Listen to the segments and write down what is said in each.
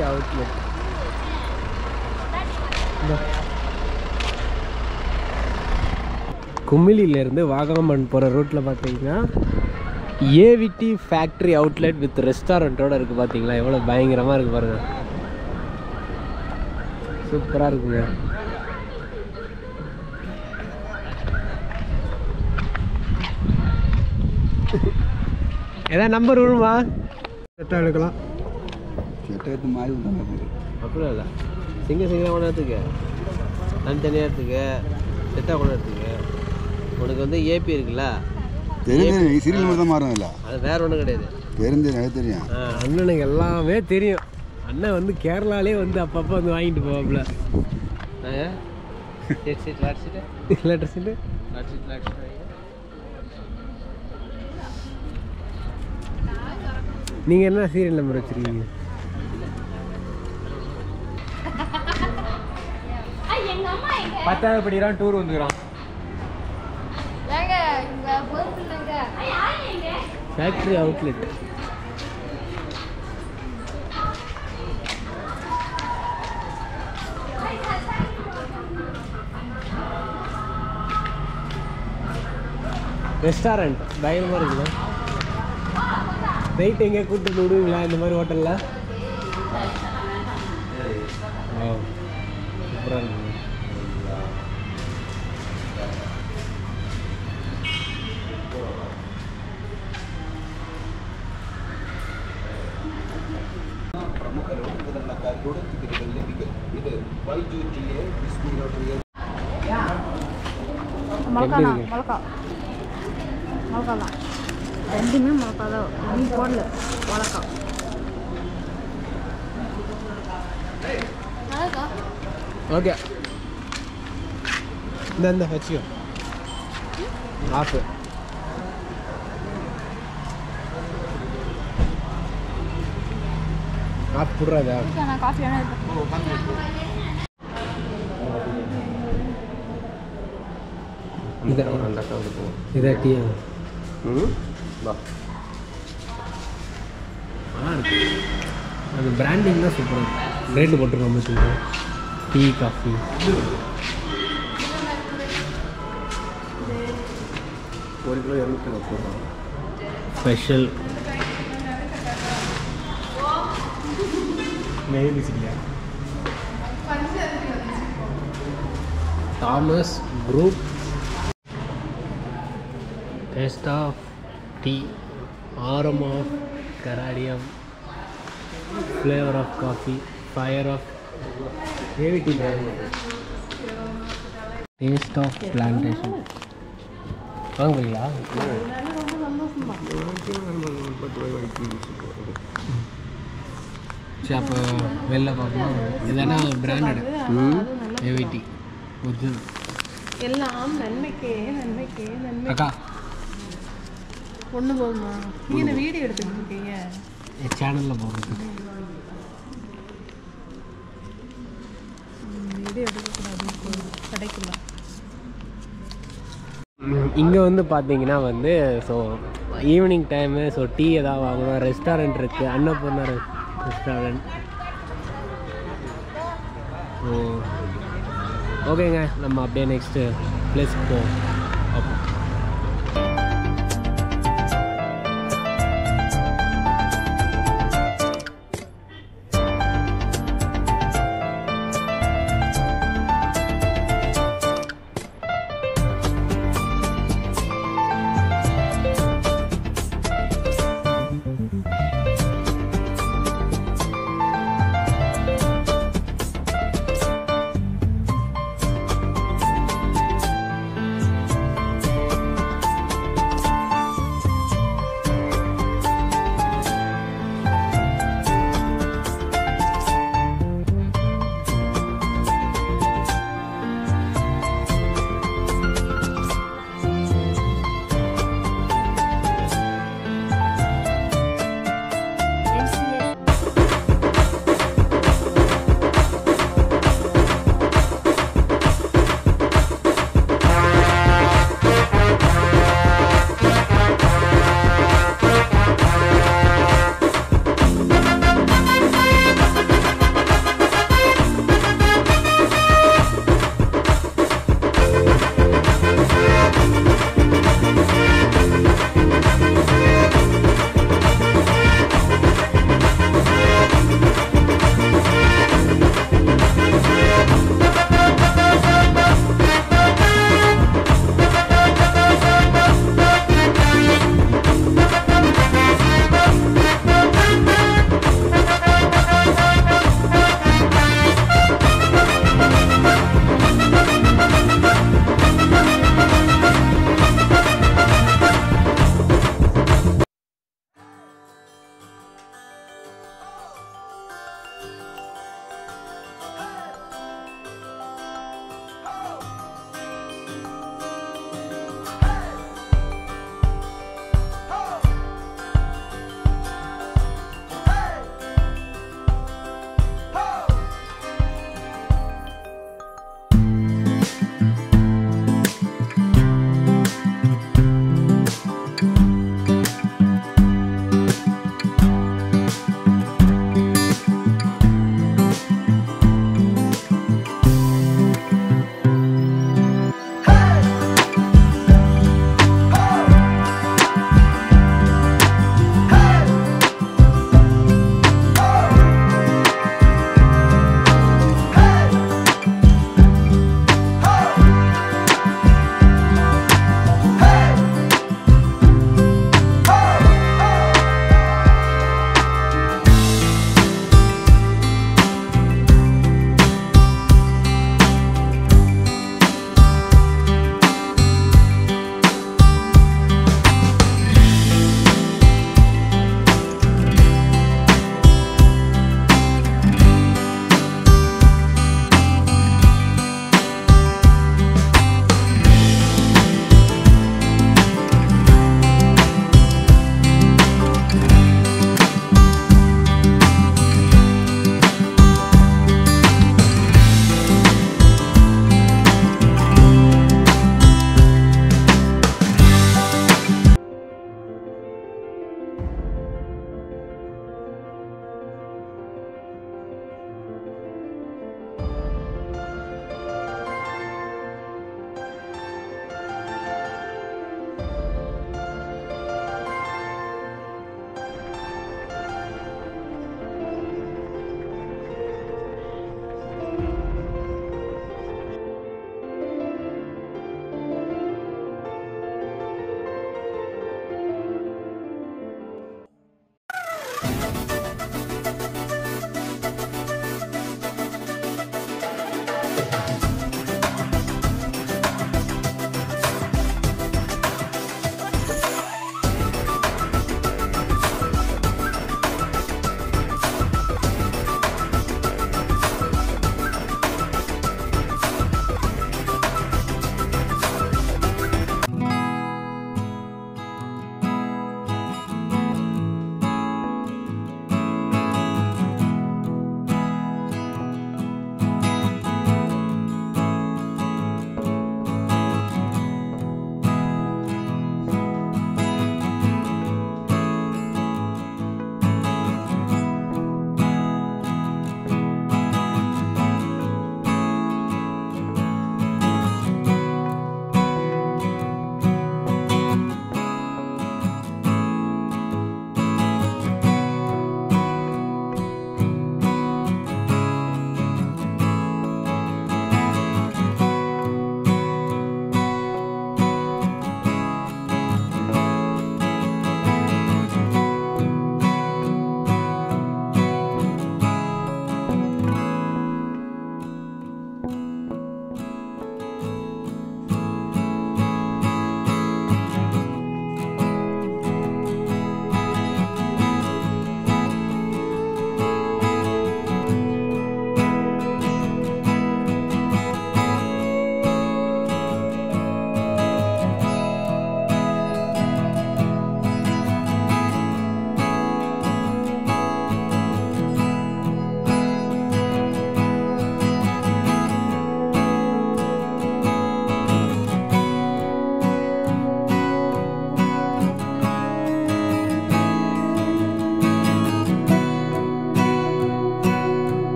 Outlet குமிலியிலேருந்து Vagamon போகிற ரூட்டில் பார்த்தீங்கன்னா ஏவிடி ஃபேக்ட்ரி அவுட்லெட் வித் ரெஸ்டாரண்ட்டோட இருக்குது பார்த்தீங்களா எவ்வளோ பயங்கரமாக இருக்குது பாருங்கள் சூப்பராக இருக்குங்க ஏதாவது நம்பர் விழுமா செட்டாக எடுக்கலாம் செட்டத்து மாதிரி தானே அப்படிலாம் இல்லை சிங்க சிங்கிளாக கொண்டு எடுத்துக்க தனித்தனியாக எடுத்துக்க செட்டாக கொண்டு எடுத்துக்க உனக்கு வந்து ஏபி இருக்குல்ல தெரிஞ்சு சீரியல் மட்டும் தான் மாறும் இல்லை அது வேற ஒன்றும் கிடையாது தெரிஞ்சு எனக்கு தெரியும் ஆ, அண்ணனுக்கு எல்லாமே தெரியும் அண்ணன் வந்து கேரளாலே வந்து அப்பப்போ வந்து வாங்கிட்டு போவாப்புல லெட்டர் சீட்டு லெட்டர் சீட்டு நீங்கள் என்ன சீரியல் நம்பர் வச்சுருக்கீங்க பத்தாவது படிக்கிறான் டூர் வந்துக்கிறான் ஃபேக்ட்ரி அவுட்லெட் ரெஸ்டாரண்ட் பயங்கரமாக இருக்குல்ல நைட் எங்கேயா கூப்பிட்டு விடுவீங்களா இந்த மாதிரி ஹோட்டலில் சூப்பராக இருக்குங்க மிளகா எப்படி தான் இருக்கு? மிளகா மிளகா தான் ரெண்டுமே மிளகா தான் நீ போடல மிளகா ஓகே இந்த இந்த வச்சுக்கோ ஆஃபு ஆஃப் புடுறாதா நான் காஃபி வேணா எடுத்து இதை இதை டீ நல்லா இருக்கு அந்த பிராண்டிங் தான் சூப்பராக இருக்கு ரேட்டு போட்டிருக்கோம் பார்த்தீங்களா டீ காஃபி ஒரு கிலோ இரநூத்தி முப்பது ரூபா ஸ்பெஷல் நெய் பிசிக்கலையா Thomas group taste of tea aroma of cardamom flavour of coffee fire of AVT taste of plantation வாங்குறீங்களா சரி அப்போ வெளில பார்க்கணும் இதென்னா பிராண்டட் ஏவிடி ஒரிஜினல் எல்லாம் நன்மைக்கே நன்மைக்கே நன்மை அக்கா ஒன்று போதுமா நீ என்ன வீடியோ எடுத்துக்கிட்டு இருக்கீங்க என் சேனலில் போடுறது வீடியோ எடுக்கக்கூடாது கிடைக்கல இங்கே வந்து பார்த்தீங்கன்னா வந்து so evening time so tea ஏதாவது வாங்கணும் ரெஸ்டாரண்ட் இருக்குது அன்னபூர்ணா ரெஸ்டாரண்ட் ஸோ ஓகேங்க நம்ம அப்படியே நெக்ஸ்ட்டு பிளேஸ்க்கு போவோம் அப்போ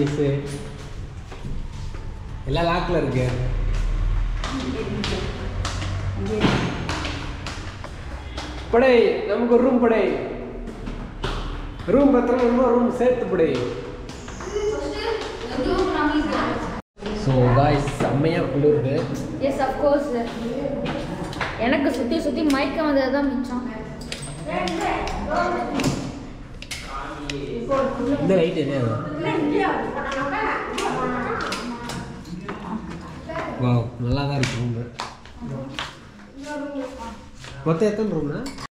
சர்வீஸு எல்லாம் லாக்கில் இருக்கு படை நமக்கு ஒரு ரூம் படை ரூம் பத்திரம் இன்னும் ரூம் சேர்த்து படை ஸோ காய்ஸ் செம்மையாக குளிருது எஸ் அஃப்கோர்ஸ் எனக்கு சுற்றி சுற்றி மயக்கம் வந்தது தான் மிச்சம் இந்த லைட் என்ன வா நல்லா தான் இருக்கு ரூமு மொத்தம் எத்தனை ரூம்னா